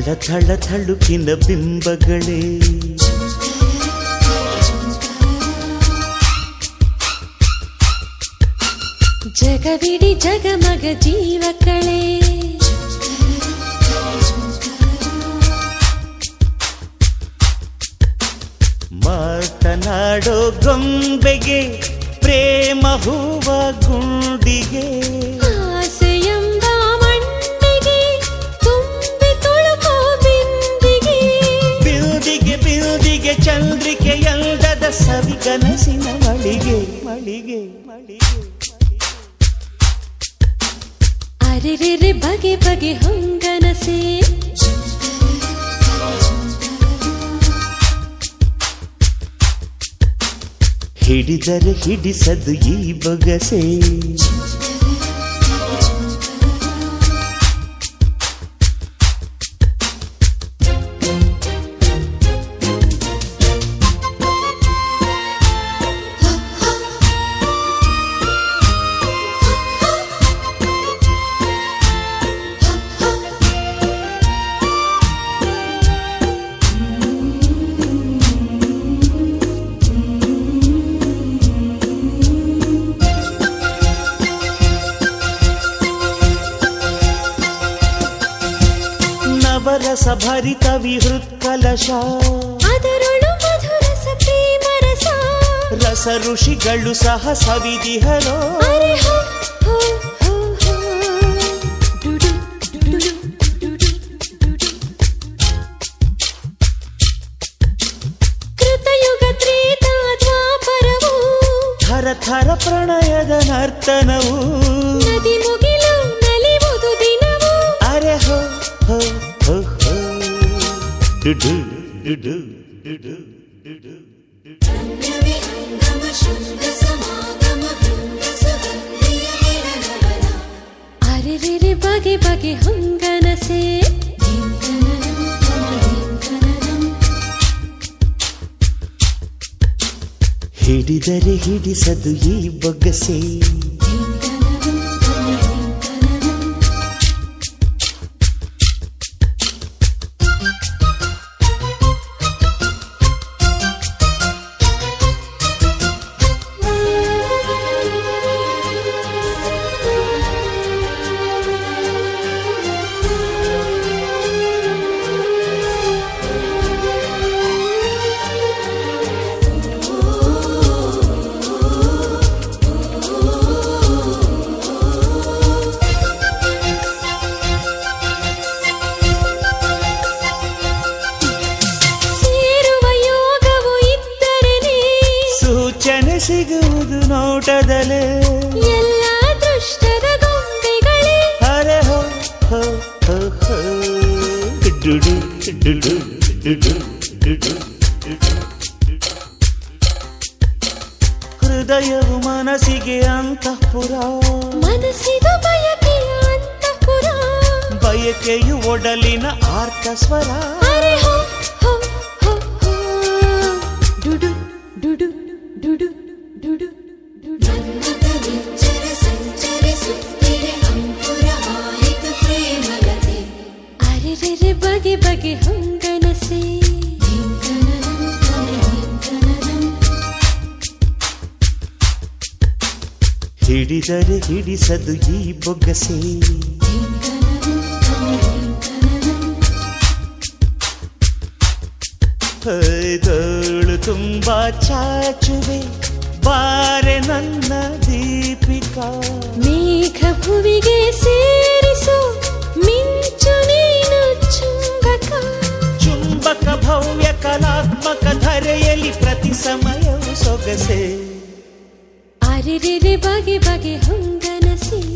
ಥಳ ಥಳ ಥಳುಕಿನ ಬಿಂಬಗಳೇ ಜಗವಿಡಿ ಜಗಮಗ ಜೀವಕಳೆ ಮಾತನಾಡೋ ಗೊಂಬೆಗೆ ಪ್ರೇಮ ಹೂವ ಗುಂಡಿಗೆ ಆಸೆಯೆಂಬ ಮಂಡಿಗೆ ತುಂಬಿ ತುಳುಕೋ ಬಿಂದಿಗೆ ಬಿಲ್ದಿಗೆ ಬಿಲ್ದಿಗೆ ಚಂದ್ರಿಕೆ ಎಂದದ ಸವಿಗನಸಿನ ಮಳಿಗೆ ಮಳಿಗೆ ಮಳಿಗೆ ಅರೆರೆರೆ ಬಗೆ ಬಗೆ ಹೊಂಗನಸೆ ಹಿಡಿದರೆ ಹಿಡಿಸದು ಈ ಬೊಗಸೆ ನವರಸ ಭರಿತ ವಿಹೃತ್ ಕಲಶ ಅದರೊಳು ಮಧುರಸ ಪ್ರೇಮರಸ ರಸ ಋಷಿಗಳು ಸಹ ಸವಿದಿಹರೋ ಅರೆ ಹೋ ಹೋ ಹೋ ಹೋ ಡುಡು ಡುಡು ಡುಡು ಡುಡು ಕೃತಯುಗ ತ್ರೇತ ದ್ವಾಪರವು ಥರ ಥರ ಪ್ರಣಯದ ನರ್ತನವು ನದಿ ಮುಗಿಲು ನಲಿವುದು ದಿನವು ಅರೆ ಹೋ ಹೋ ಹೋ ಹೋ ಡುಡು ಡುಡು ಡುಡು ಡುಡು ಅರೆರೆರೆ ಬಗೆ ಬಗೆ ಹೊಂಗನಸೆ ಹಿಡಿದರೆ ಹಿಡಿಸದು ಈ ಬೊಗಸೆ ಸೇರುವ ಯೋಗವು ಇದ್ದರೇನೆ ಸೂಚನೆ ಸಿಗುವುದು ನೋಟದಲ್ಲೇ ಎಲ್ಲ ದೃಷ್ಟದ ಗೊಂಬೆಗಳೇ ಅರೆ ಹೋ ಹೋ ಹೋ ಹೋ ಡುಡು ಡುಡು ಡುಡು ಡುಡು ಡುಡು ಹೃದಯವು ಮನಸ್ಸಿಗೆ ಅಂತಃಪುರ ಮನಸ್ಸಿದು ಬಯಕೆಯ ಅಂತಃಪುರ ಬಯಕೆಯು ಒಡಲಿನ ಆರ್ತ ಸ್ವರ ಅರೆ ಹೋ ಹೋ ಹೋ ಹೋ ಡುಡು ಡುಡು ಡುಡು ಡುಡು ಡುಡು ಅರೆರೆರೆ ಬಗೆ ಬಗೆ ಹೊಂಗನಸೆ ಹಿಡಿದರೆ ಹಿಡಿಸದು ಈ ಬೊಗಸೆ ತೋಳು ತುಂಬಾ ಚಾಚುವೆ ಬಾರೆ ನನ್ನ ದೀಪಿಕಾ ಮೇಘ ಭುವಿಗೆ ಸೇರಿಸು ಮಿಂಚು ನೀನು ಚುಂಬಕ ಚುಂಬಕ ಭವ್ಯ ಕಲಾತ್ಮಕ ಧರೆಯಲ್ಲಿ ಪ್ರತಿ ಸಮಯವು ಸೊಗಸೆ ಅರೆರೆರೆ ಬಗೆ ಬಗೆ ಹೊಂಗನಸೆ